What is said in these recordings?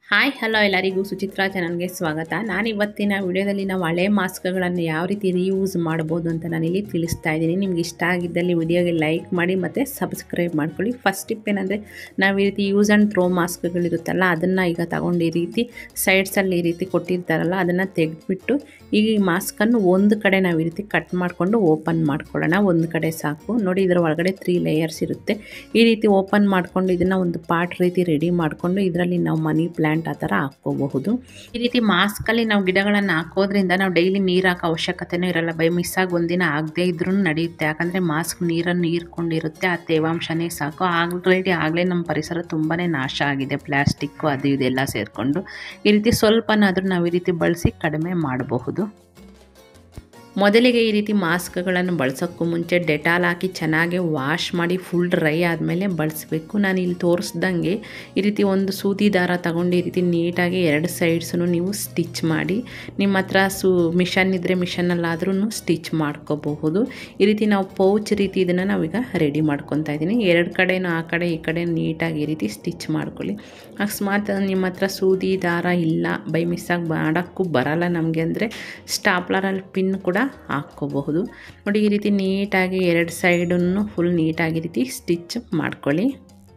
hi hello ಎಲ್ಲರಿಗೂ ಸುಚಿತ್ರಾ ಚಾನಲ್ಗೆ ಸ್ವಾಗತ ನಾನು ಇವತ್ತಿನ ವಿಡಿಯೋದಲ್ಲಿ ನಾವು ಹಳೆ ಮಾಸ್ಕ್ಗಳನ್ನು ಯಾವ ರೀತಿ ರೀಯೂಸ್ ಮಾಡ್ಬೋದು ಅಂತ ನಾನಿಲ್ಲಿ ತಿಳಿಸ್ತಾ ಇದ್ದೀನಿ ನಿಮ್ಗೆ ಇಷ್ಟ ಆಗಿದ್ದಲ್ಲಿ ವಿಡಿಯೋಗೆ ಲೈಕ್ ಮಾಡಿ ಮತ್ತು ಸಬ್ಸ್ಕ್ರೈಬ್ ಮಾಡ್ಕೊಳ್ಳಿ ಫಸ್ಟ್ ಟಿಪ್ ಏನಂದರೆ ನಾವು ಈ ರೀತಿ ಯೂಸ್ ಆ್ಯಂಡ್ ಥ್ರೋ ಮಾಸ್ಕ್ಗಳಿರುತ್ತಲ್ಲ ಅದನ್ನು ಈಗ ತಗೊಂಡು ಈ ರೀತಿ ಸೈಡ್ಸಲ್ಲಿ ಈ ರೀತಿ ಕೊಟ್ಟಿರ್ತಾರಲ್ಲ ಅದನ್ನು ತೆಗೆದ್ಬಿಟ್ಟು ಈಗ ಈ ಮಾಸ್ಕನ್ನು ಒಂದು ಕಡೆ ನಾವು ಈ ರೀತಿ ಕಟ್ ಮಾಡಿಕೊಂಡು ಓಪನ್ ಮಾಡ್ಕೊಳ್ಳೋಣ ಒಂದು ಕಡೆ ಸಾಕು ನೋಡಿ ಇದರ ಒಳಗಡೆ ತ್ರೀ ಲೇಯರ್ಸ್ ಇರುತ್ತೆ ಈ ರೀತಿ ಓಪನ್ ಮಾಡಿಕೊಂಡು ಇದನ್ನು ಒಂದು ಪಾರ್ಟ್ ರೀತಿ ರೆಡಿ ಮಾಡಿಕೊಂಡು ಇದರಲ್ಲಿ ನಾವು ಮನಿ ಪ್ಲ್ಯಾಂಟ್ ಆ ಥರ ಹಾಕ್ಕೋಬಹುದು ಈ ರೀತಿ ಮಾಸ್ಕಲ್ಲಿ ನಾವು ಗಿಡಗಳನ್ನು ಹಾಕೋದ್ರಿಂದ ನಾವು ಡೈಲಿ ನೀರು ಹಾಕೋ ಅವಶ್ಯಕತೆನೂ ಇರಲ್ಲ ಬೈ ಮಿಸ್ಸಾಗಿ ಒಂದಿನ ಆಗದೇ ಇದ್ರೂ ನಡೆಯುತ್ತೆ ಯಾಕಂದರೆ ಮಾಸ್ಕ್ ನೀರನ್ನು ಹೀರ್ಕೊಂಡಿರುತ್ತೆ ಆ ತೇವಾಂಶನೇ ಸಾಕು ಆಲ್ರೆಡಿ ಆಗಲೇ ನಮ್ಮ ಪರಿಸರ ತುಂಬಾ ನಾಶ ಆಗಿದೆ ಪ್ಲಾಸ್ಟಿಕ್ಕು ಅದು ಇದೆಲ್ಲ ಸೇರಿಕೊಂಡು ಈ ರೀತಿ ಸ್ವಲ್ಪನಾದರೂ ನಾವು ಈ ರೀತಿ ಬಳಸಿ ಕಡಿಮೆ ಮಾಡಬಹುದು ಮೊದಲಿಗೆ ಈ ರೀತಿ ಮಾಸ್ಕ್ಗಳನ್ನು ಬಳಸೋಕ್ಕೂ ಮುಂಚೆ ಡೆಟಾಲ್ ಹಾಕಿ ಚೆನ್ನಾಗಿ ವಾಶ್ ಮಾಡಿ ಫುಲ್ ಡ್ರೈ ಆದಮೇಲೆ ಬಳಸಬೇಕು ನಾನು ಇಲ್ಲಿ ತೋರಿಸ್ದಂಗೆ ಈ ರೀತಿ ಒಂದು ಸೂದಿ ದಾರ ತಗೊಂಡು ಈ ರೀತಿ ನೀಟಾಗಿ ಎರಡು ಸೈಡ್ಸನ್ನು ನೀವು ಸ್ಟಿಚ್ ಮಾಡಿ ನಿಮ್ಮ ಹತ್ರ ಸು ಮಿಷನ್ ಇದ್ದರೆ ಮಿಷನಲ್ಲಾದ್ರೂ ಸ್ಟಿಚ್ ಮಾಡ್ಕೋಬಹುದು ಈ ರೀತಿ ನಾವು ಪೌಚ್ ರೀತಿ ಇದನ್ನು ನಾವೀಗ ರೆಡಿ ಮಾಡ್ಕೊತಾ ಇದ್ದೀನಿ ಎರಡು ಕಡೆನೂ ಆ ಕಡೆ ಈ ಕಡೆ ನೀಟಾಗಿ ಈ ರೀತಿ ಸ್ಟಿಚ್ ಮಾಡ್ಕೊಳ್ಳಿ ಅಕಸ್ಮಾತ್ ನಿಮ್ಮ ಹತ್ರ ಸೂದಿ ದಾರ ಇಲ್ಲ ಬೈ ಮಿಸ್ಸಾಗಿ ಮಾಡೋಕ್ಕೂ ಬರಲ್ಲ ನಮಗೆ ಅಂದರೆ ಸ್ಟಾಪ್ಲರಲ್ಲಿ ಪಿನ್ ಕೂಡ ಹಾಕ್ಕೋಬಹುದು ನೋಡಿ ಈ ರೀತಿ ನೀಟಾಗಿ ಎರಡು ಸೈಡನ್ನು ಫುಲ್ ನೀಟಾಗಿ ರೀತಿ ಸ್ಟಿಚ್ ಮಾಡ್ಕೊಳ್ಳಿ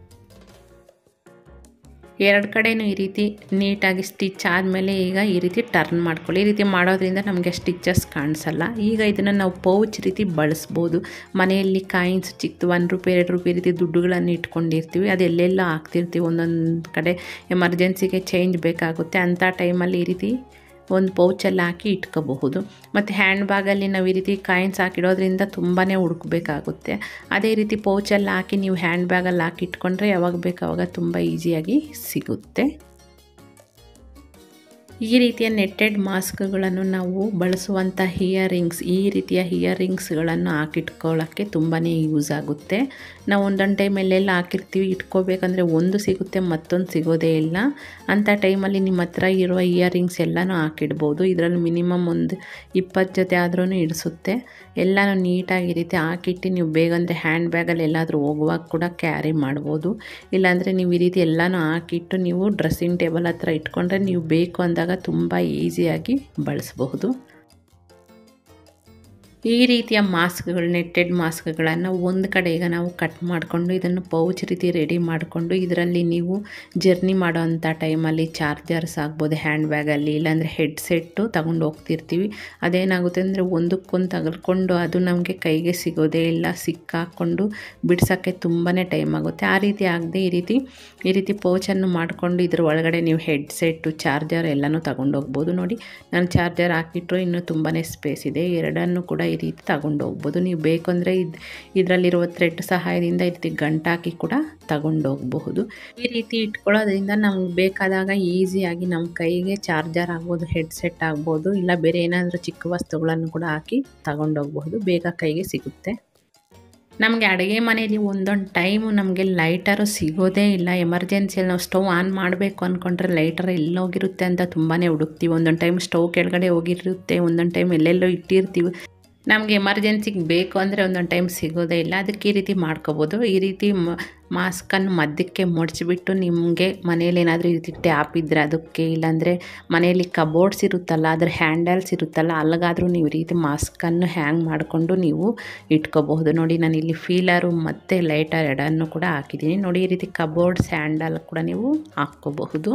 ಎರಡು ಕಡೆನೂ ಈ ರೀತಿ ನೀಟಾಗಿ ಸ್ಟಿಚ್ ಆದಮೇಲೆ ಈಗ ಈ ರೀತಿ ಟರ್ನ್ ಮಾಡ್ಕೊಳ್ಳಿ ಈ ರೀತಿ ಮಾಡೋದ್ರಿಂದ ನಮಗೆ ಸ್ಟಿಚಸ್ ಕಾಣಿಸಲ್ಲ ಈಗ ಇದನ್ನು ನಾವು ಪೌಚ್ ರೀತಿ ಬಳಸ್ಬೋದು ಮನೆಯಲ್ಲಿ ಕಾಯಿನ್ಸ್ ಚಿಕ್ಕದು ಒನ್ ರೂಪಾಯಿ ಎರಡು ರೂಪಾಯಿ ರೀತಿ ದುಡ್ಡುಗಳನ್ನು ಇಟ್ಕೊಂಡಿರ್ತೀವಿ ಅದು ಎಲ್ಲೆಲ್ಲ ಹಾಕ್ತಿರ್ತೀವಿ ಒಂದೊಂದು ಕಡೆ ಎಮರ್ಜೆನ್ಸಿಗೆ ಚೇಂಜ್ ಬೇಕಾಗುತ್ತೆ ಅಂಥ ಟೈಮಲ್ಲಿ ಈ ರೀತಿ ಒಂದು ಪೌಚಲ್ಲಿ ಹಾಕಿ ಇಟ್ಕೋಬಹುದು ಮತ್ತು ಹ್ಯಾಂಡ್ ಬ್ಯಾಗಲ್ಲಿ ನಾವು ಈ ರೀತಿ ಕಾಯಿನ್ಸ್ ಹಾಕಿಡೋದ್ರಿಂದ ತುಂಬಾ ಹುಡುಕ್ಬೇಕಾಗುತ್ತೆ ಅದೇ ರೀತಿ ಪೌಚಲ್ಲಿ ಹಾಕಿ ನೀವು ಹ್ಯಾಂಡ್ ಬ್ಯಾಗಲ್ಲಿ ಹಾಕಿ ಇಟ್ಕೊಂಡ್ರೆ ಯಾವಾಗ ಬೇಕು ಆವಾಗ ತುಂಬ ಈಸಿಯಾಗಿ ಸಿಗುತ್ತೆ ಈ ರೀತಿಯ ನೆಟ್ಟೆಡ್ ಮಾಸ್ಕ್ಗಳನ್ನು ನಾವು ಬಳಸುವಂಥ ಹಿಯರಿಂಗ್ಸ್ ಈ ರೀತಿಯ ಹಿಯರಿಂಗ್ಸ್ಗಳನ್ನು ಹಾಕಿಟ್ಕೊಳ್ಳೋಕ್ಕೆ ತುಂಬಾ ಯೂಸ್ ಆಗುತ್ತೆ ನಾವು ಒಂದೊಂದು ಟೈಮ್ ಎಲ್ಲೆಲ್ಲ ಹಾಕಿರ್ತೀವಿ ಇಟ್ಕೋಬೇಕಂದ್ರೆ ಒಂದು ಸಿಗುತ್ತೆ ಮತ್ತೊಂದು ಸಿಗೋದೇ ಇಲ್ಲ ಅಂಥ ಟೈಮಲ್ಲಿ ನಿಮ್ಮ ಹತ್ರ ಇರುವ ಇಯರಿಂಗ್ಸ್ ಎಲ್ಲನೂ ಹಾಕಿಡ್ಬೋದು ಇದರಲ್ಲಿ ಮಿನಿಮಮ್ ಒಂದು ಇಪ್ಪತ್ತು ಜೊತೆ ಆದ್ರೂ ಇಡಿಸುತ್ತೆ ಎಲ್ಲನೂ ನೀಟಾಗಿ ಈ ರೀತಿ ಹಾಕಿಟ್ಟು ನೀವು ಬೇಗಂದರೆ ಹ್ಯಾಂಡ್ ಬ್ಯಾಗಲ್ಲಿ ಎಲ್ಲಾದರೂ ಹೋಗುವಾಗ ಕೂಡ ಕ್ಯಾರಿ ಮಾಡ್ಬೋದು ಇಲ್ಲಾಂದರೆ ನೀವು ಈ ರೀತಿ ಎಲ್ಲನೂ ಹಾಕಿಟ್ಟು ನೀವು ಡ್ರೆಸ್ಸಿಂಗ್ ಟೇಬಲ್ ಹತ್ರ ಇಟ್ಕೊಂಡ್ರೆ ನೀವು ಬೇಕು ಅಂದಾಗ ತುಂಬ ಈಸಿಯಾಗಿ ಬಳಸಬಹುದು ಈ ರೀತಿಯ ಮಾಸ್ಕ್ಗಳು ನೆಟ್ಟೆಡ್ ಮಾಸ್ಕ್ಗಳನ್ನು ಒಂದು ಕಡೆ ಈಗ ನಾವು ಕಟ್ ಮಾಡಿಕೊಂಡು ಇದನ್ನು ಪೌಚ್ ರೀತಿ ರೆಡಿ ಮಾಡಿಕೊಂಡು ಇದರಲ್ಲಿ ನೀವು ಜರ್ನಿ ಮಾಡೋ ಅಂಥ ಟೈಮಲ್ಲಿ ಚಾರ್ಜರ್ಸ್ ಆಗ್ಬೋದು ಹ್ಯಾಂಡ್ ಬ್ಯಾಗಲ್ಲಿ ಇಲ್ಲಾಂದರೆ ಹೆಡ್ಸೆಟ್ಟು ತಗೊಂಡು ಹೋಗ್ತಿರ್ತೀವಿ ಅದೇನಾಗುತ್ತೆ ಅಂದರೆ ಒಂದಕ್ಕೊಂದು ತಗಲ್ಕೊಂಡು ಅದು ನಮಗೆ ಕೈಗೆ ಸಿಗೋದೇ ಇಲ್ಲ ಸಿಕ್ಕಾಕ್ಕೊಂಡು ಬಿಡ್ಸೋಕ್ಕೆ ತುಂಬಾ ಟೈಮ್ ಆಗುತ್ತೆ ಆ ರೀತಿ ಆಗದೆ ಈ ರೀತಿ ಈ ರೀತಿ ಪೌಚನ್ನು ಮಾಡಿಕೊಂಡು ಇದ್ರ ಒಳಗಡೆ ನೀವು ಹೆಡ್ಸೆಟ್ಟು ಚಾರ್ಜರ್ ಎಲ್ಲನೂ ತಗೊಂಡು ಹೋಗ್ಬೋದು ನೋಡಿ ನಾನು ಚಾರ್ಜರ್ ಹಾಕಿಟ್ರು ಇನ್ನೂ ತುಂಬಾ ಸ್ಪೇಸ್ ಇದೆ ಎರಡನ್ನು ಕೂಡ ಈ ರೀತಿ ತಗೊಂಡು ಹೋಗ್ಬೋದು ನೀವು ಬೇಕು ಅಂದರೆ ಇದು ಇದರಲ್ಲಿರುವ ಥ್ರೆಡ್ ಸಹಾಯದಿಂದ ಈ ರೀತಿ ಗಂಟಾಕಿ ಕೂಡ ತಗೊಂಡು ಹೋಗಬಹುದು ಈ ರೀತಿ ಇಟ್ಕೊಳ್ಳೋದ್ರಿಂದ ನಮ್ಗೆ ಬೇಕಾದಾಗ ಈಸಿಯಾಗಿ ನಮ್ಮ ಕೈಗೆ ಚಾರ್ಜರ್ ಆಗ್ಬೋದು ಹೆಡ್ಸೆಟ್ ಆಗ್ಬೋದು ಇಲ್ಲ ಬೇರೆ ಏನಾದರೂ ಚಿಕ್ಕ ವಸ್ತುಗಳನ್ನು ಕೂಡ ಹಾಕಿ ತಗೊಂಡೋಗ್ಬಹುದು ಬೇಗ ಕೈಗೆ ಸಿಗುತ್ತೆ ನಮಗೆ ಅಡುಗೆ ಮನೆಯಲ್ಲಿ ಒಂದೊಂದು ಟೈಮು ನಮಗೆ ಲೈಟರು ಸಿಗೋದೇ ಇಲ್ಲ ಎಮರ್ಜೆನ್ಸಿಯಲ್ಲಿ ನಾವು ಸ್ಟವ್ ಆನ್ ಮಾಡಬೇಕು ಅಂದ್ಕೊಂಡ್ರೆ ಲೈಟರ್ ಎಲ್ಲೋಗಿರುತ್ತೆ ಅಂತ ತುಂಬಾ ಹುಡುಕ್ತೀವಿ ಒಂದೊಂದು ಟೈಮ್ ಸ್ಟವ್ ಕೆಳಗಡೆ ಹೋಗಿರುತ್ತೆ ಒಂದೊಂದು ಟೈಮ್ ಎಲ್ಲೆಲ್ಲೋ ಇಟ್ಟಿರ್ತೀವಿ ನಮಗೆ ಎಮರ್ಜೆನ್ಸಿಗೆ ಬೇಕು ಅಂದರೆ ಒಂದೊಂದು ಟೈಮ್ ಸಿಗೋದೇ ಇಲ್ಲ ಅದಕ್ಕೆ ಈ ರೀತಿ ಮಾಡ್ಕೋಬೋದು ಈ ರೀತಿ ಮಾಸ್ಕನ್ನು ಮಧ್ಯಕ್ಕೆ ಮಡಚಿಬಿಟ್ಟು ನಿಮಗೆ ಮನೇಲಿ ಏನಾದರೂ ಈ ರೀತಿ ಟ್ಯಾಪ್ ಇದ್ದರೆ ಅದಕ್ಕೆ ಇಲ್ಲಾಂದರೆ ಮನೆಯಲ್ಲಿ ಕಬೋರ್ಡ್ಸ್ ಇರುತ್ತಲ್ಲ ಅದ್ರ ಹ್ಯಾಂಡಲ್ಸ್ ಇರುತ್ತಲ್ಲ ಅಲ್ಲಿಗಾದರೂ ನೀವು ಈ ರೀತಿ ಮಾಸ್ಕನ್ನು ಹ್ಯಾಂಗ್ ಮಾಡಿಕೊಂಡು ನೀವು ಇಟ್ಕೋಬಹುದು ನೋಡಿ ನಾನು ಇಲ್ಲಿ ಫೀಲರು ಮತ್ತು ಲೈಟರ್ ಎರಡನ್ನು ಕೂಡ ಹಾಕಿದ್ದೀನಿ ನೋಡಿ ಈ ರೀತಿ ಕಬೋರ್ಡ್ಸ್ ಹ್ಯಾಂಡಲ್ ಕೂಡ ನೀವು ಹಾಕ್ಕೋಬಹುದು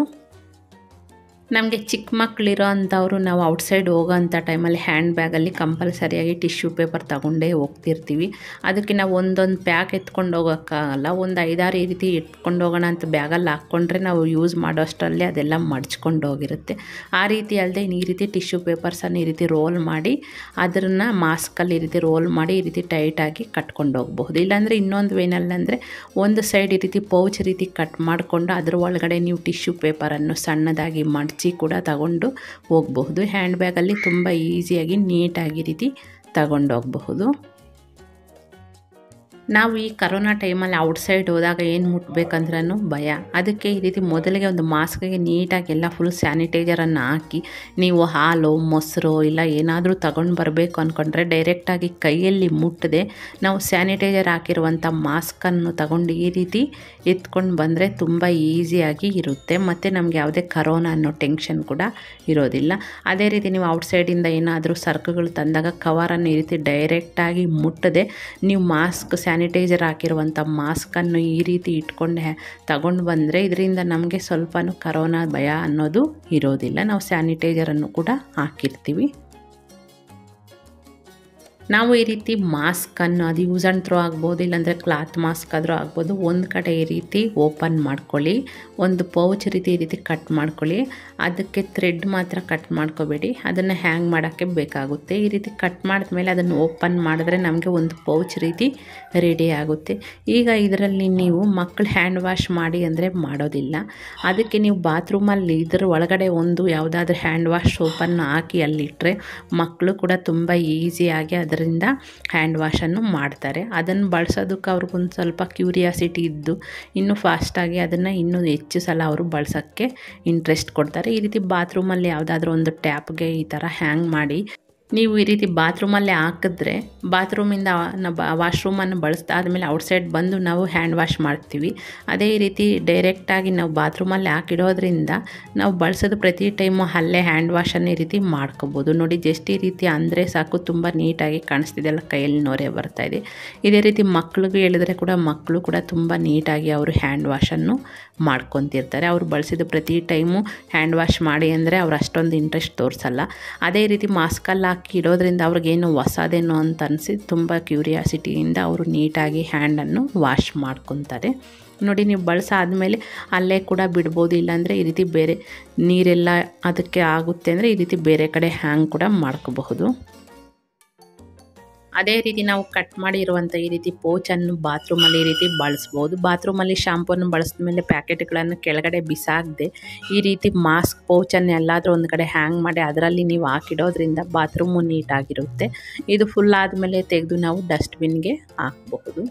ನಮಗೆ ಚಿಕ್ಕ ಮಕ್ಕಳಿರೋ ಅಂಥವ್ರು ನಾವು ಔಟ್ಸೈಡ್ ಹೋಗೋ ಅಂಥ ಟೈಮಲ್ಲಿ ಹ್ಯಾಂಡ್ ಬ್ಯಾಗಲ್ಲಿ ಕಂಪಲ್ಸರಿಯಾಗಿ ಟಿಶ್ಯೂ ಪೇಪರ್ ತಗೊಂಡೇ ಹೋಗ್ತಿರ್ತೀವಿ ಅದಕ್ಕೆ ನಾವು ಒಂದೊಂದು ಪ್ಯಾಕ್ ಎತ್ಕೊಂಡು ಹೋಗೋಕ್ಕಾಗಲ್ಲ ಒಂದು ಐದಾರು ಈ ರೀತಿ ಇಟ್ಕೊಂಡು ಹೋಗೋಣ ಅಂತ ಬ್ಯಾಗಲ್ಲಿ ಹಾಕ್ಕೊಂಡ್ರೆ ನಾವು ಯೂಸ್ ಮಾಡೋ ಅಷ್ಟರಲ್ಲೇ ಅದೆಲ್ಲ ಮಡ್ಚ್ಕೊಂಡು ಹೋಗಿರುತ್ತೆ ಆ ರೀತಿ ಅಲ್ಲದೆ ಈ ರೀತಿ ಟಿಶ್ಯೂ ಪೇಪರ್ಸನ್ನು ಈ ರೀತಿ ರೋಲ್ ಮಾಡಿ ಅದನ್ನು ಮಾಸ್ಕಲ್ಲಿ ಈ ರೀತಿ ರೋಲ್ ಮಾಡಿ ಈ ರೀತಿ ಟೈಟಾಗಿ ಕಟ್ಕೊಂಡು ಹೋಗ್ಬಹುದು ಇಲ್ಲಾಂದರೆ ಇನ್ನೊಂದು ವೇನಲ್ಲಂದರೆ ಒಂದು ಸೈಡ್ ಈ ರೀತಿ ಪೌಚ್ ರೀತಿ ಕಟ್ ಮಾಡಿಕೊಂಡು ಅದ್ರ ಒಳಗಡೆ ನೀವು ಟಿಶ್ಯೂ ಪೇಪರನ್ನು ಸಣ್ಣದಾಗಿ ಮಡ್ಚಿ ಕೂಡ ತಗೊಂಡು ಹೋಗಬಹುದು ಹ್ಯಾಂಡ್ ಬ್ಯಾಗಲ್ಲಿ ತುಂಬ ಈಸಿಯಾಗಿ ನೀಟಾಗಿ ರೀತಿ ತಗೊಂಡು ಹೋಗಬಹುದು ನಾವು ಈ ಕರೋನಾ ಟೈಮಲ್ಲಿ ಔಟ್ಸೈಡ್ ಹೋದಾಗ ಏನು ಮುಟ್ಬೇಕಂದ್ರೂ ಭಯ ಅದಕ್ಕೆ ಈ ರೀತಿ ಮೊದಲಿಗೆ ಒಂದು ಮಾಸ್ಕ್ಗೆ ನೀಟಾಗಿ ಎಲ್ಲ ಫುಲ್ ಸ್ಯಾನಿಟೈಸರನ್ನು ಹಾಕಿ ನೀವು ಹಾಲು ಮೊಸರು ಇಲ್ಲ ಏನಾದರೂ ತಗೊಂಡು ಬರಬೇಕು ಅಂದ್ಕೊಂಡ್ರೆ ಡೈರೆಕ್ಟಾಗಿ ಕೈಯಲ್ಲಿ ಮುಟ್ಟದೆ ನಾವು ಸ್ಯಾನಿಟೈಸರ್ ಹಾಕಿರುವಂಥ ಮಾಸ್ಕನ್ನು ತಗೊಂಡು ಈ ರೀತಿ ಎತ್ಕೊಂಡು ಬಂದರೆ ತುಂಬ ಈಸಿಯಾಗಿ ಇರುತ್ತೆ ಮತ್ತು ನಮಗೆ ಯಾವುದೇ ಕರೋನಾ ಅನ್ನೋ ಟೆನ್ಷನ್ ಕೂಡ ಇರೋದಿಲ್ಲ ಅದೇ ರೀತಿ ನೀವು ಔಟ್ಸೈಡಿಂದ ಏನಾದರೂ ಸರಕುಗಳು ತಂದಾಗ ಕವರನ್ನು ಈ ರೀತಿ ಡೈರೆಕ್ಟಾಗಿ ಮುಟ್ಟದೆ ನೀವು ಮಾಸ್ಕ್ ಸ್ಯಾನಿಟೈಸರ್ ಹಾಕಿರುವಂಥ ಮಾಸ್ಕನ್ನು ಈ ರೀತಿ ಇಟ್ಕೊಂಡೆ ತಗೊಂಡು ಬಂದರೆ ಇದರಿಂದ ನಮಗೆ ಸ್ವಲ್ಪನೂ ಕರೋನಾ ಭಯ ಅನ್ನೋದು ಇರೋದಿಲ್ಲ ನಾವು ಸ್ಯಾನಿಟೈಸರನ್ನು ಕೂಡ ಹಾಕಿರ್ತೀವಿ ನಾವು ಈ ರೀತಿ ಮಾಸ್ಕನ್ನು ಅದು ಯೂಸ್ ಆ್ಯಂಡ್ ಥ್ರೋ ಆಗ್ಬೋದು ಇಲ್ಲಾಂದರೆ ಕ್ಲಾತ್ ಮಾಸ್ಕ್ ಆದರೂ ಆಗ್ಬೋದು ಒಂದು ಕಡೆ ಈ ರೀತಿ ಓಪನ್ ಮಾಡ್ಕೊಳ್ಳಿ ಒಂದು ಪೌಚ್ ರೀತಿ ಈ ರೀತಿ ಕಟ್ ಮಾಡ್ಕೊಳ್ಳಿ ಅದಕ್ಕೆ ಥ್ರೆಡ್ ಮಾತ್ರ ಕಟ್ ಮಾಡ್ಕೋಬೇಡಿ ಅದನ್ನು ಹ್ಯಾಂಗ್ ಮಾಡೋಕ್ಕೆ ಬೇಕಾಗುತ್ತೆ ಈ ರೀತಿ ಕಟ್ ಮಾಡಿದ್ಮೇಲೆ ಅದನ್ನು ಓಪನ್ ಮಾಡಿದ್ರೆ ನಮಗೆ ಒಂದು ಪೌಚ್ ರೀತಿ ರೆಡಿ ಆಗುತ್ತೆ ಈಗ ಇದರಲ್ಲಿ ನೀವು ಮಕ್ಕಳು ಹ್ಯಾಂಡ್ ವಾಶ್ ಮಾಡಿ ಅಂದರೆ ಮಾಡೋದಿಲ್ಲ ಅದಕ್ಕೆ ನೀವು ಬಾತ್ರೂಮಲ್ಲಿ ಇದರ ಒಳಗಡೆ ಒಂದು ಯಾವುದಾದ್ರೂ ಹ್ಯಾಂಡ್ ವಾಶ್ ಸೋಪನ್ನು ಹಾಕಿ ಅಲ್ಲಿಟ್ಟರೆ ಮಕ್ಕಳು ಕೂಡ ತುಂಬ ಈಸಿಯಾಗಿ ಅದರಿಂದ ಹ್ಯಾಂಡ್ ವಾಶನ್ನು ಮಾಡ್ತಾರೆ ಅದನ್ನು ಬಳಸೋದಕ್ಕೆ ಅವ್ರಿಗೊಂದು ಸ್ವಲ್ಪ ಕ್ಯೂರಿಯಾಸಿಟಿ ಇದ್ದು ಇನ್ನೂ ಫಾಸ್ಟಾಗಿ ಅದನ್ನು ಇನ್ನೂ ಹೆಚ್ಚು ಸಲ ಅವರು ಬಳಸೋಕ್ಕೆ ಇಂಟ್ರೆಸ್ಟ್ ಕೊಡ್ತಾರೆ ಈ ರೀತಿ ಬಾತ್ರೂಮಲ್ಲಿ ಯಾವುದಾದ್ರೂ ಒಂದು ಟ್ಯಾಪ್ಗೆ ಈ ಥರ ಹ್ಯಾಂಗ್ ಮಾಡಿ ನೀವು ಈ ರೀತಿ ಬಾತ್ರೂಮಲ್ಲೇ ಹಾಕಿದ್ರೆ ಬಾತ್ರೂಮಿಂದ ವಾಶ್ರೂಮನ್ನು ಬಳಸ್ದಾದ್ಮೇಲೆ ಔಟ್ಸೈಡ್ ಬಂದು ನಾವು ಹ್ಯಾಂಡ್ ವಾಶ್ ಮಾಡ್ತೀವಿ ಅದೇ ರೀತಿ ಡೈರೆಕ್ಟಾಗಿ ನಾವು ಬಾತ್ರೂಮಲ್ಲಿ ಹಾಕಿಡೋದ್ರಿಂದ ನಾವು ಬಳಸೋದು ಪ್ರತಿ ಟೈಮು ಅಲ್ಲೇ ಹ್ಯಾಂಡ್ ವಾಶನ್ನು ಈ ರೀತಿ ಮಾಡ್ಕೋಬೋದು ನೋಡಿ ಜಸ್ಟ್ ಈ ರೀತಿ ಅಂದರೆ ಸಾಕು ತುಂಬ ನೀಟಾಗಿ ಕಾಣಿಸ್ತಿದೆಲ್ಲ ಕೈಯಲ್ಲಿ ನೊರೆ ಬರ್ತಾಯಿದೆ ಇದೇ ರೀತಿ ಮಕ್ಳಿಗೆ ಹೇಳಿದ್ರೆ ಕೂಡ ಮಕ್ಕಳು ಕೂಡ ತುಂಬ ನೀಟಾಗಿ ಅವರು ಹ್ಯಾಂಡ್ ವಾಶನ್ನು ಮಾಡ್ಕೊತಿರ್ತಾರೆ ಅವ್ರು ಬಳಸಿದ ಪ್ರತಿ ಟೈಮು ಹ್ಯಾಂಡ್ ವಾಶ್ ಮಾಡಿ ಅಂದರೆ ಅವ್ರು ಅಷ್ಟೊಂದು ಇಂಟ್ರೆಸ್ಟ್ ತೋರಿಸಲ್ಲ ಅದೇ ರೀತಿ ಮಾಸ್ಕಲ್ಲಿ ಹಾಕಿ ಇಡೋದ್ರಿಂದ ಅವ್ರಿಗೇನು ಹೊಸದೇನೋ ಅಂತ ಅನಿಸಿ ತುಂಬ ಕ್ಯೂರಿಯಾಸಿಟಿಯಿಂದ ಅವರು ನೀಟಾಗಿ ಹ್ಯಾಂಡನ್ನು ವಾಶ್ ಮಾಡ್ಕೊತಾರೆ ನೋಡಿ ನೀವು ಬಳಸಾದ್ಮೇಲೆ ಅಲ್ಲೇ ಕೂಡ ಬಿಡ್ಬೋದು ಇಲ್ಲಾಂದರೆ ಈ ರೀತಿ ಬೇರೆ ನೀರೆಲ್ಲ ಅದಕ್ಕೆ ಆಗುತ್ತೆ ಅಂದರೆ ಈ ರೀತಿ ಬೇರೆ ಕಡೆ ಹ್ಯಾಂಗ್ ಕೂಡ ಮಾಡ್ಕೋಬಹುದು ಅದೇ ರೀತಿ ನಾವು ಕಟ್ ಮಾಡಿರುವಂಥ ಈ ರೀತಿ ಪೋಚನ್ನು ಬಾತ್ರೂಮಲ್ಲಿ ಈ ರೀತಿ ಬಳಸ್ಬೋದು ಬಾತ್ರೂಮಲ್ಲಿ ಶಾಂಪೂನ ಬಳಸಿದ ಮೇಲೆ ಪ್ಯಾಕೆಟ್ಗಳನ್ನು ಕೆಳಗಡೆ ಬಿಸಾಕದೆ ಈ ರೀತಿ ಮಾಸ್ಕ್ ಪೌಚನ್ನು ಎಲ್ಲಾದರೂ ಒಂದು ಕಡೆ ಹ್ಯಾಂಗ್ ಮಾಡಿ ಅದರಲ್ಲಿ ನೀವು ಹಾಕಿಡೋದ್ರಿಂದ ಬಾತ್ರೂಮು ನೀಟಾಗಿರುತ್ತೆ ಇದು ಫುಲ್ ಆದಮೇಲೆ ತೆಗೆದು ನಾವು ಡಸ್ಟ್ಬಿನ್ಗೆ ಹಾಕಬಹುದು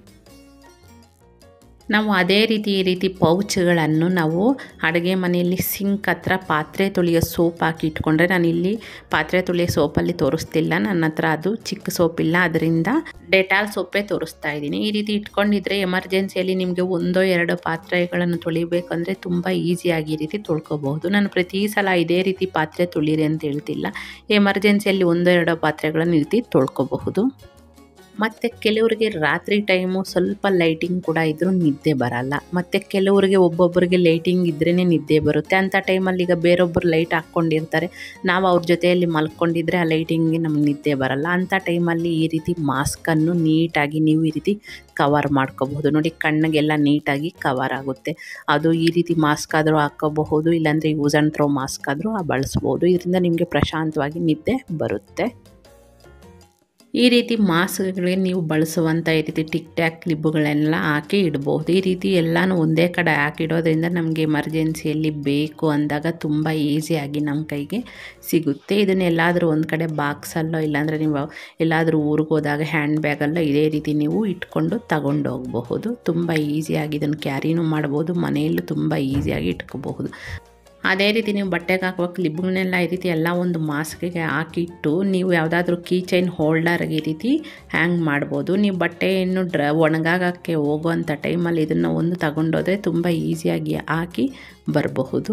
ನಾವು ಅದೇ ರೀತಿ ಈ ರೀತಿ ಪೌಚ್ಗಳನ್ನು ನಾವು ಅಡುಗೆ ಮನೆಯಲ್ಲಿ ಸಿಂಕ್ ಹತ್ರ ಪಾತ್ರೆ ತೊಳೆಯೋ ಸೋಪ್ ಹಾಕಿ ಇಟ್ಕೊಂಡ್ರೆ ನಾನು ಇಲ್ಲಿ ಪಾತ್ರೆ ತೊಳೆಯೋ ಸೋಪಲ್ಲಿ ತೋರಿಸ್ತಿಲ್ಲ ನನ್ನ ಹತ್ರ ಅದು ಚಿಕ್ಕ ಸೋಪ್ ಇಲ್ಲ ಅದರಿಂದ ಡೆಟಾಲ್ ಸೋಪೇ ತೋರಿಸ್ತಾ ಇದ್ದೀನಿ ಈ ರೀತಿ ಇಟ್ಕೊಂಡಿದ್ರೆ ಎಮರ್ಜೆನ್ಸಿಯಲ್ಲಿ ನಿಮಗೆ ಒಂದೋ ಎರಡೋ ಪಾತ್ರೆಗಳನ್ನು ತೊಳಿಬೇಕಂದ್ರೆ ತುಂಬ ಈಸಿಯಾಗಿ ಈ ರೀತಿ ತೊಳ್ಕೊಬಹುದು ನಾನು ಪ್ರತಿ ಸಲ ಇದೇ ರೀತಿ ಪಾತ್ರೆ ತೊಳೀರಿ ಅಂತ ಹೇಳ್ತಿಲ್ಲ ಎಮರ್ಜೆನ್ಸಿಯಲ್ಲಿ ಒಂದೋ ಎರಡೋ ಪಾತ್ರೆಗಳನ್ನು ಈ ರೀತಿ ತೊಳ್ಕೊಬಹುದು ಮತ್ತು ಕೆಲವರಿಗೆ ರಾತ್ರಿ ಟೈಮು ಸ್ವಲ್ಪ ಲೈಟಿಂಗ್ ಕೂಡ ಇದ್ದರೂ ನಿದ್ದೆ ಬರಲ್ಲ ಮತ್ತು ಕೆಲವರಿಗೆ ಒಬ್ಬೊಬ್ಬರಿಗೆ ಲೈಟಿಂಗ್ ಇದ್ರೇ ನಿದ್ದೆ ಬರುತ್ತೆ ಅಂಥ ಟೈಮಲ್ಲಿ ಈಗ ಬೇರೊಬ್ಬರು ಲೈಟ್ ಹಾಕ್ಕೊಂಡಿರ್ತಾರೆ ನಾವು ಅವ್ರ ಜೊತೆಯಲ್ಲಿ ಮಲ್ಕೊಂಡಿದ್ರೆ ಆ ಲೈಟಿಂಗ್ಗೆ ನಮ್ಗೆ ನಿದ್ದೆ ಬರಲ್ಲ ಅಂಥ ಟೈಮಲ್ಲಿ ಈ ರೀತಿ ಮಾಸ್ಕನ್ನು ನೀಟಾಗಿ ನೀವು ಈ ರೀತಿ ಕವರ್ ಮಾಡ್ಕೋಬಹುದು ನೋಡಿ ಕಣ್ಣಿಗೆಲ್ಲ ನೀಟಾಗಿ ಕವರ್ ಆಗುತ್ತೆ ಅದು ಈ ರೀತಿ ಮಾಸ್ಕ್ ಆದರೂ ಹಾಕ್ಕೋಬಹುದು ಇಲ್ಲಾಂದರೆ ಯೂಸ್ ಆ್ಯಂಡ್ ಥ್ರೋ ಮಾಸ್ಕ್ ಆದರೂ ಬಳಸ್ಬೋದು ಇದರಿಂದ ನಿಮಗೆ ಪ್ರಶಾಂತವಾಗಿ ನಿದ್ದೆ ಬರುತ್ತೆ ಈ ರೀತಿ ಮಾಸ್ಕ್ಗಳಿಗೆ ನೀವು ಬಳಸುವಂಥ ಈ ರೀತಿ ಟಿಕ್ ಟ್ಯಾಕ್ ಕ್ಲಿಬ್ಬುಗಳೆಲ್ಲ ಹಾಕಿ ಇಡ್ಬೋದು ಈ ರೀತಿ ಎಲ್ಲನೂ ಒಂದೇ ಕಡೆ ಹಾಕಿಡೋದ್ರಿಂದ ನಮಗೆ ಎಮರ್ಜೆನ್ಸಿಯಲ್ಲಿ ಬೇಕು ಅಂದಾಗ ತುಂಬ ಈಸಿಯಾಗಿ ನಮ್ಮ ಕೈಗೆ ಸಿಗುತ್ತೆ ಇದನ್ನ ಎಲ್ಲಾದರೂ ಒಂದು ಕಡೆ ಬಾಕ್ಸಲ್ಲೋ ಇಲ್ಲಾಂದರೆ ನೀವು ಎಲ್ಲಾದರೂ ಊರಿಗೆ ಹೋದಾಗ ಹ್ಯಾಂಡ್ ಬ್ಯಾಗಲ್ಲೋ ಇದೇ ರೀತಿ ನೀವು ಇಟ್ಕೊಂಡು ತಗೊಂಡು ಹೋಗಬಹುದು ತುಂಬ ಈಸಿಯಾಗಿ ಇದನ್ನು ಕ್ಯಾರಿನೂ ಮಾಡ್ಬೋದು ಮನೆಯಲ್ಲೂ ತುಂಬ ಈಸಿಯಾಗಿ ಇಟ್ಕೋಬಹುದು ಅದೇ ರೀತಿ ನೀವು ಬಟ್ಟೆಗೆ ಹಾಕುವ ಕ್ಲಿಬ್ಗಳನ್ನೆಲ್ಲ ಈ ರೀತಿ ಎಲ್ಲ ಒಂದು ಮಾಸ್ಕಿಗೆ ಹಾಕಿಟ್ಟು ನೀವು ಯಾವುದಾದ್ರೂ ಕೀ ಚೈನ್ ಹೋಲ್ಡರ್ಗೆ ಈ ರೀತಿ ಹ್ಯಾಂಗ್ ಮಾಡ್ಬೋದು ನೀವು ಬಟ್ಟೆಯನ್ನು ಡ್ರ ಒಣಗಾಗಕ್ಕೆ ಹೋಗುವಂಥ ಟೈಮಲ್ಲಿ ಇದನ್ನು ಒಂದು ತಗೊಂಡೋದ್ರೆ ತುಂಬ ಈಸಿಯಾಗಿ ಹಾಕಿ ಬರಬಹುದು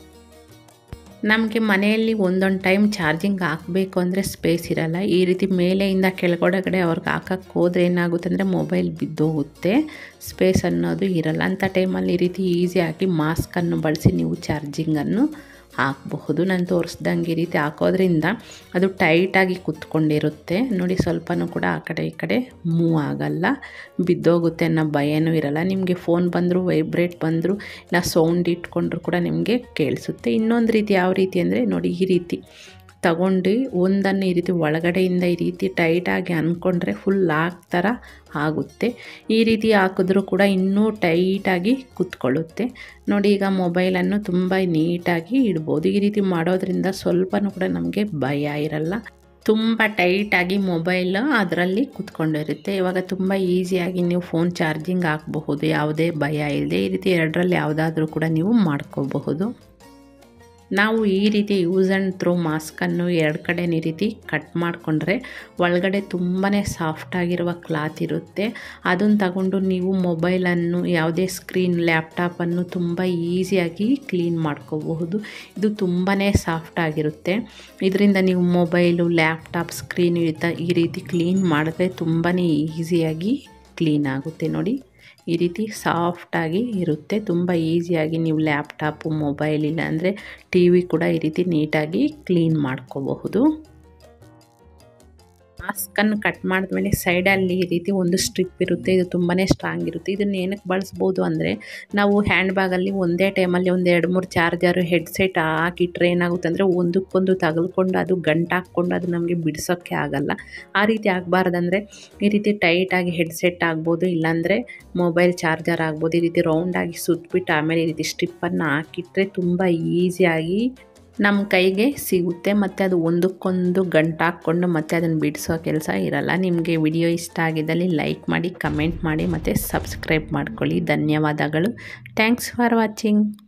ನಮಗೆ ಮನೆಯಲ್ಲಿ ಒಂದೊಂದು ಟೈಮ್ ಚಾರ್ಜಿಂಗ್ ಹಾಕಬೇಕು ಅಂದರೆ ಸ್ಪೇಸ್ ಇರಲ್ಲ ಈ ರೀತಿ ಮೇಲೆಯಿಂದ ಕೆಳಗಡೆ ಅವ್ರಿಗೆ ಹಾಕಕ್ಕೆ ಹೋದ್ರೆ ಏನಾಗುತ್ತೆ ಅಂದರೆ ಮೊಬೈಲ್ ಬಿದ್ದೋಗುತ್ತೆ ಸ್ಪೇಸ್ ಅನ್ನೋದು ಇರಲ್ಲ ಅಂಥ ಟೈಮಲ್ಲಿ ಈ ರೀತಿ ಈಸಿಯಾಗಿ ಮಾಸ್ಕನ್ನು ಬಳಸಿ ನೀವು ಚಾರ್ಜಿಂಗನ್ನು ಹಾಕಬಹುದು ನಾನು ತೋರಿಸ್ದಂಗೆ ಈ ರೀತಿ ಹಾಕೋದ್ರಿಂದ ಅದು ಟೈಟಾಗಿ ಕುತ್ಕೊಂಡಿರುತ್ತೆ ನೋಡಿ ಸ್ವಲ್ಪನೂ ಕೂಡ ಆ ಕಡೆ ಈ ಕಡೆ ಮೂವ್ ಆಗಲ್ಲ ಬಿದ್ದೋಗುತ್ತೆ ಅನ್ನೋ ಭಯನೂ ಇರಲ್ಲ ನಿಮಗೆ ಫೋನ್ ಬಂದರೂ ವೈಬ್ರೇಟ್ ಬಂದರೂ ಇಲ್ಲ ಸೌಂಡ್ ಇಟ್ಕೊಂಡ್ರು ಕೂಡ ನಿಮಗೆ ಕೇಳಿಸುತ್ತೆ ಇನ್ನೊಂದು ರೀತಿ ಯಾವ ರೀತಿ ಅಂದರೆ ನೋಡಿ ಈ ರೀತಿ ತಗೊಂಡು ಒಂದನ್ನು ಈ ರೀತಿ ಒಳಗಡೆಯಿಂದ ಈ ರೀತಿ ಟೈಟಾಗಿ ಅಂದ್ಕೊಂಡ್ರೆ ಫುಲ್ ಲಾಕ್ ಥರ ಆಗುತ್ತೆ ಈ ರೀತಿ ಹಾಕಿದ್ರೂ ಕೂಡ ಇನ್ನೂ ಟೈಟಾಗಿ ಕುತ್ಕೊಳ್ಳುತ್ತೆ ನೋಡಿ ಈಗ ಮೊಬೈಲನ್ನು ತುಂಬ ನೀಟಾಗಿ ಇಡ್ಬೋದು ಈ ರೀತಿ ಮಾಡೋದ್ರಿಂದ ಸ್ವಲ್ಪನೂ ಕೂಡ ನಮಗೆ ಭಯ ಇರಲ್ಲ ತುಂಬ ಟೈಟಾಗಿ ಮೊಬೈಲ್ ಅದರಲ್ಲಿ ಕುತ್ಕೊಂಡಿರುತ್ತೆ ಇವಾಗ ತುಂಬ ಈಸಿಯಾಗಿ ನೀವು ಫೋನ್ ಚಾರ್ಜಿಂಗ್ ಹಾಕಬಹುದು ಯಾವುದೇ ಭಯ ಇಲ್ಲದೆ ಈ ರೀತಿ ಎರಡರಲ್ಲಿ ಯಾವುದಾದ್ರೂ ಕೂಡ ನೀವು ಮಾಡ್ಕೋಬಹುದು ನಾವು ಈ ರೀತಿ ಯೂಸ್ ಆ್ಯಂಡ್ ಥ್ರೋ ಮಾಸ್ಕನ್ನು ಎರಡು ಕಡೆ ಈ ರೀತಿ ಕಟ್ ಮಾಡಿಕೊಂಡ್ರೆ ಒಳಗಡೆ ತುಂಬಾ ಸಾಫ್ಟಾಗಿರುವ ಕ್ಲಾತ್ ಇರುತ್ತೆ ಅದನ್ನು ತಗೊಂಡು ನೀವು ಮೊಬೈಲನ್ನು ಯಾವುದೇ ಸ್ಕ್ರೀನ್ ಲ್ಯಾಪ್ಟಾಪನ್ನು ತುಂಬ ಈಸಿಯಾಗಿ ಕ್ಲೀನ್ ಮಾಡ್ಕೋಬಹುದು ಇದು ತುಂಬಾ ಸಾಫ್ಟ್ ಆಗಿರುತ್ತೆ ಇದರಿಂದ ನೀವು ಮೊಬೈಲು ಲ್ಯಾಪ್ಟಾಪ್ ಸ್ಕ್ರೀನ್ ಈ ರೀತಿ ಕ್ಲೀನ್ ಮಾಡಿದ್ರೆ ತುಂಬಾ ಈಸಿಯಾಗಿ ಕ್ಲೀನ್ ಆಗುತ್ತೆ ನೋಡಿ ಈ ರೀತಿ ಸಾಫ್ಟಾಗಿ ಇರುತ್ತೆ ತುಂಬ ಈಸಿಯಾಗಿ ನೀವು ಲ್ಯಾಪ್ಟಾಪು ಮೊಬೈಲ್ ಇಲ್ಲ ಅಂದರೆ ಟಿ ವಿ ಕೂಡ ಈ ರೀತಿ ನೀಟಾಗಿ ಕ್ಲೀನ್ ಮಾಡ್ಕೋಬಹುದು ಮಾಸ್ಕನ್ನು ಕಟ್ ಮಾಡಿದ್ಮೇಲೆ ಸೈಡಲ್ಲಿ ಈ ರೀತಿ ಒಂದು ಸ್ಟ್ರಿಪ್ ಇರುತ್ತೆ ಇದು ತುಂಬಾ ಸ್ಟ್ರಾಂಗ್ ಇರುತ್ತೆ ಇದನ್ನು ಏನಕ್ಕೆ ಬಳಸ್ಬೋದು ಅಂದರೆ ನಾವು ಹ್ಯಾಂಡ್ ಬ್ಯಾಗಲ್ಲಿ ಒಂದೇ ಟೈಮಲ್ಲಿ ಒಂದು ಎರಡು ಮೂರು ಚಾರ್ಜರು ಹೆಡ್ಸೆಟ್ ಹಾಕಿಟ್ರೆ ಏನಾಗುತ್ತೆ ಅಂದರೆ ಒಂದಕ್ಕೊಂದು ತಗಲ್ಕೊಂಡು ಅದು ಗಂಟು ಹಾಕ್ಕೊಂಡು ಅದು ನಮಗೆ ಬಿಡಿಸೋಕ್ಕೆ ಆಗಲ್ಲ ಆ ರೀತಿ ಆಗಬಾರ್ದಂದ್ರೆ ಈ ರೀತಿ ಟೈಟಾಗಿ ಹೆಡ್ಸೆಟ್ ಆಗ್ಬೋದು ಇಲ್ಲಾಂದರೆ ಮೊಬೈಲ್ ಚಾರ್ಜರ್ ಆಗ್ಬೋದು ಈ ರೀತಿ ರೌಂಡಾಗಿ ಸುತ್ತಬಿಟ್ಟು ಆಮೇಲೆ ಈ ರೀತಿ ಸ್ಟ್ರಿಪ್ಪನ್ನು ಹಾಕಿಟ್ರೆ ತುಂಬ ಈಸಿಯಾಗಿ ನಮ್ಮ ಕೈಗೆ ಸಿಗುತ್ತೆ ಮತ್ತು ಅದು ಒಂದಕ್ಕೊಂದು ಗಂಟು ಹಾಕ್ಕೊಂಡು ಮತ್ತೆ ಅದನ್ನು ಬಿಡಿಸೋ ಕೆಲಸ ಇರಲ್ಲ ನಿಮಗೆ ವಿಡಿಯೋ ಇಷ್ಟ ಆಗಿದ್ದಲ್ಲಿ ಲೈಕ್ ಮಾಡಿ ಕಮೆಂಟ್ ಮಾಡಿ ಮತ್ತು ಸಬ್ಸ್ಕ್ರೈಬ್ ಮಾಡ್ಕೊಳ್ಳಿ ಧನ್ಯವಾದಗಳು ಥ್ಯಾಂಕ್ಸ್ ಫಾರ್ ವಾಚಿಂಗ್